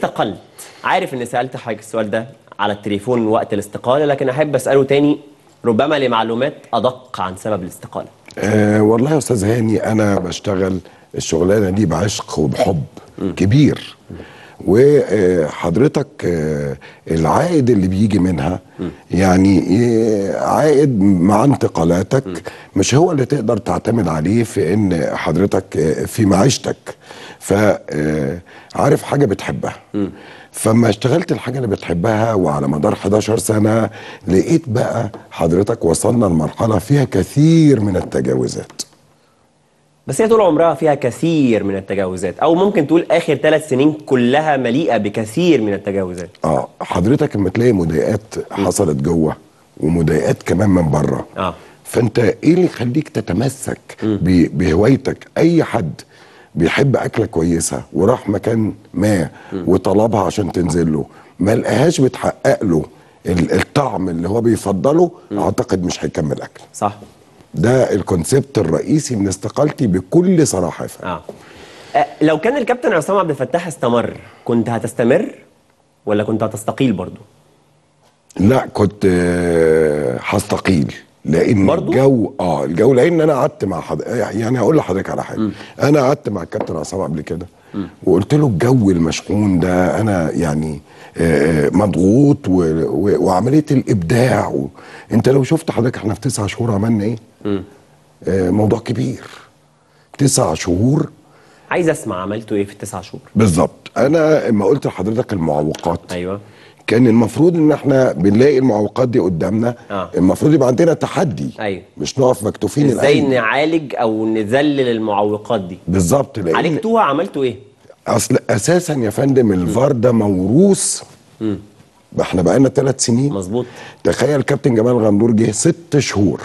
استقلت عارف اني سالت حضرتك السؤال ده على التليفون وقت الاستقاله لكن احب اساله تاني ربما لمعلومات ادق عن سبب الاستقاله آه والله يا استاذ هاني انا بشتغل الشغلانه دي بعشق وبحب كبير وحضرتك آه، العائد اللي بيجي منها يعني آه، عائد مع انتقالاتك مش هو اللي تقدر تعتمد عليه في ان حضرتك آه، في معيشتك فعارف حاجه بتحبها فما اشتغلت الحاجه اللي بتحبها وعلى مدار 11 سنه لقيت بقى حضرتك وصلنا لمرحله فيها كثير من التجاوزات بس هي طول عمرها فيها كثير من التجاوزات او ممكن تقول اخر ثلاث سنين كلها مليئه بكثير من التجاوزات اه حضرتك لما تلاقي مضايقات حصلت جوه ومضايقات كمان من بره اه فانت ايه اللي يخليك تتمسك ب- بهوايتك اي حد بيحب اكله كويسه وراح مكان ما وطلبها عشان تنزل له ما لقاهاش بتحقق له ال- الطعم اللي هو بيفضله اعتقد مش هيكمل اكل صح ده الكونسيبت الرئيسي من استقالتي بكل صراحه يا فندم. اه آه، لو كان الكابتن عصام عبد الفتاح استمر كنت هتستمر ولا كنت هتستقيل برضو لا كنت آه، هستقيل لان برضو؟ الجو اه الجو لان انا قعدت مع حضرتك يعني هقول لحضرتك على حاجه انا قعدت مع الكابتن عصام قبل كده وقلت له الجو المشحون ده انا يعني آه، آه، مضغوط و- و- وعمليه الابداع و... انت لو شفت حضرتك احنا في تسع شهور عملنا ايه؟ آه، موضوع كبير تسع شهور عايز اسمع عملتوا ايه في التسع شهور بالظبط انا لما قلت لحضرتك المعوقات ايوه كان المفروض ان احنا بنلاقي المعوقات دي قدامنا آه. المفروض يبقى عندنا تحدي أيوة. مش نقف مكتوفين ازاي الأيدي. نعالج او نذلل المعوقات دي بالظبط لان عالجتوها عملتوا ايه اصل اساسا يا فندم الفار ده موروث احنا بقالنا ثلاث سنين مظبوط تخيل كابتن جمال غندور جه ست شهور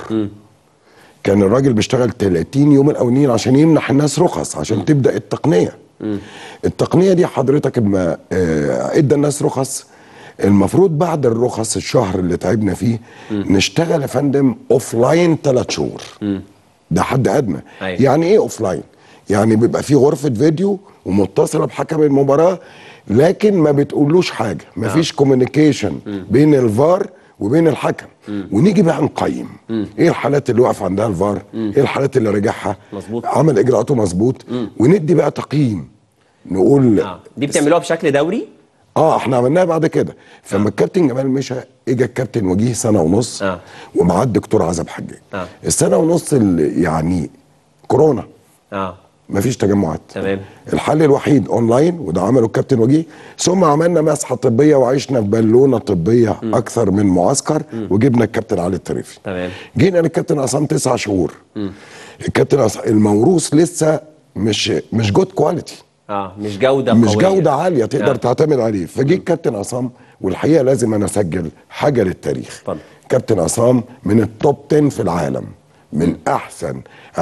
كان الراجل بيشتغل 30 يوم الاولين عشان يمنح الناس رخص عشان تبدا التقنيه التقنيه دي حضرتك اما آه، ادى الناس رخص المفروض بعد الرخص الشهر اللي تعبنا فيه نشتغل يا فندم اوف لاين ثلاث شهور ده حد ادنى أيوة. يعني ايه اوف لاين يعني بيبقى في غرفه فيديو ومتصله بحكم المباراه لكن ما بتقولوش حاجه ما فيش كوميونيكيشن بين الفار وبين الحكم ونيجي بقى نقيم ايه الحالات اللي وقف عندها الفار ايه الحالات اللي رجعها مظبوط. عمل اجراءاته مظبوط وندي بقى تقييم نقول اه دي بتعملوها بشكل دوري اه احنا عملناها بعد كده فلما الكابتن جمال مشى اجى الكابتن وجيه سنه ونص آه. ومعاه الدكتور عزب حجاج آه. السنه ونص اللي يعني كورونا اه مفيش تجمعات تمام. الحل الوحيد اونلاين وده عمله الكابتن وجيه ثم عملنا مسحه طبيه وعشنا في بالونه طبيه اكثر من معسكر وجبنا الكابتن علي الطريفي تمام جينا للكابتن عصام تسع شهور الكابتن عصام الموروث لسه مش مش جود كواليتي اه مش جوده مش قوية. جوده عاليه تقدر آه. تعتمد عليه فجه الكابتن عصام والحقيقه لازم انا اسجل حاجه للتاريخ اتفضل. كابتن عصام من التوب 10 في العالم من احسن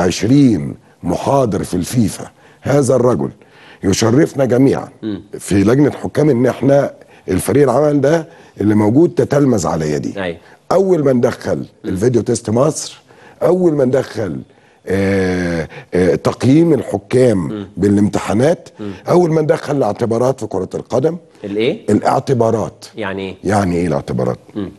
20 محاضر في الفيفا هذا الرجل يشرفنا جميعا في لجنه حكام ان احنا الفريق العمل ده اللي موجود تتلمذ على يدي أيوة. اول ما ندخل الفيديو تيست مصر اول ما ندخل آه آه تقييم الحكام بالامتحانات اول ما ندخل الاعتبارات في كره القدم الايه الاعتبارات يعني ايه يعني ايه الاعتبارات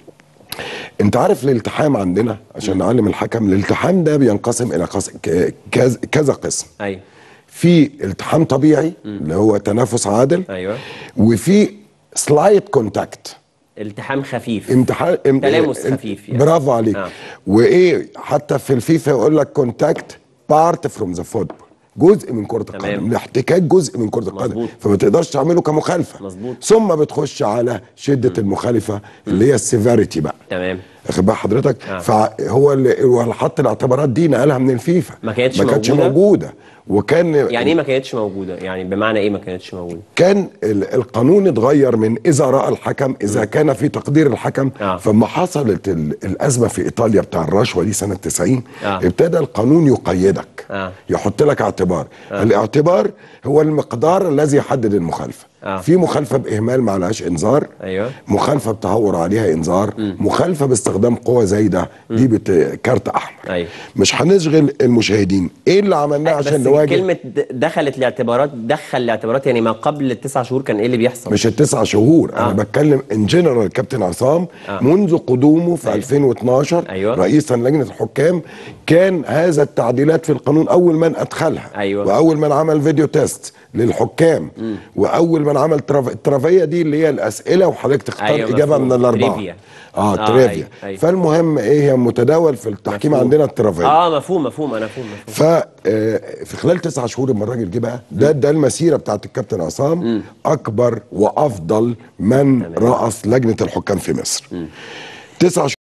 انت عارف الالتحام عندنا عشان نعلم الحكم الالتحام ده بينقسم الى قس- ك- كذا كذا قسم ايوه في التحام طبيعي اللي هو تنافس عادل ايوه وفي سلايد كونتاكت التحام خفيف امتحان ام- تلامس ام- خفيف يعني. برافو عليك آه. وايه حتى في الفيفا يقول لك كونتاكت بارت فروم ذا فوتبول جزء من كره تمام. القدم الاحتكاك جزء من كره القدم مظبوط. فما تقدرش تعمله كمخالفه مظبوط. ثم بتخش على شده المخالفه اللي هي السيفاريتي بقى تمام واخد بال حضرتك آه. فهو اللي هو اللي حط الاعتبارات دي نقلها من الفيفا ما كانتش ما كانتش موجودة؟ موجوده وكان يعني ايه ما كانتش موجوده يعني بمعنى ايه ما كانتش موجوده كان ال- القانون اتغير من اذا راى الحكم اذا كان في تقدير الحكم آه. فما حصلت ال- الازمه في ايطاليا بتاع الرشوه دي سنه 90 آه. ابتدى القانون يقيدك آه. يحط لك اعتبار الاعتبار هو المقدار الذي يحدد المخالفه آه. في مخالفه باهمال ما عليهاش انذار أيوة. مخالفه بتهور عليها انذار مخالفه باستخدام قوه زايده دي بت... كارت احمر أيوة. مش هنشغل المشاهدين ايه اللي عملناه عشان بس نواجه كلمه د- دخلت الاعتبارات دخل الاعتبارات يعني ما قبل التسع شهور كان ايه اللي بيحصل مش التسع شهور آه. انا بتكلم ان جنرال كابتن عصام آه. منذ قدومه في أيوة. 2012 أيوة. رئيسا لجنه الحكام كان هذا التعديلات في القانون اول من ادخلها أيوة. واول من عمل فيديو تيست للحكام واول من عمل تراف... الترافيه دي اللي هي الاسئله وحضرتك تختار أيوة، اجابه مفهوم. من الاربعه تريفيا. اه آه، تريفيا أيوة، أيوة. فالمهم ايه هي متداول في التحكيم مفهوم. عندنا الترافيه اه مفهوم مفهوم انا مفهوم مفهوم ف آه، في خلال تسعة شهور لما الراجل جه بقى ده ده المسيره بتاعت الكابتن عصام اكبر وافضل من راس لجنه الحكام في مصر تسع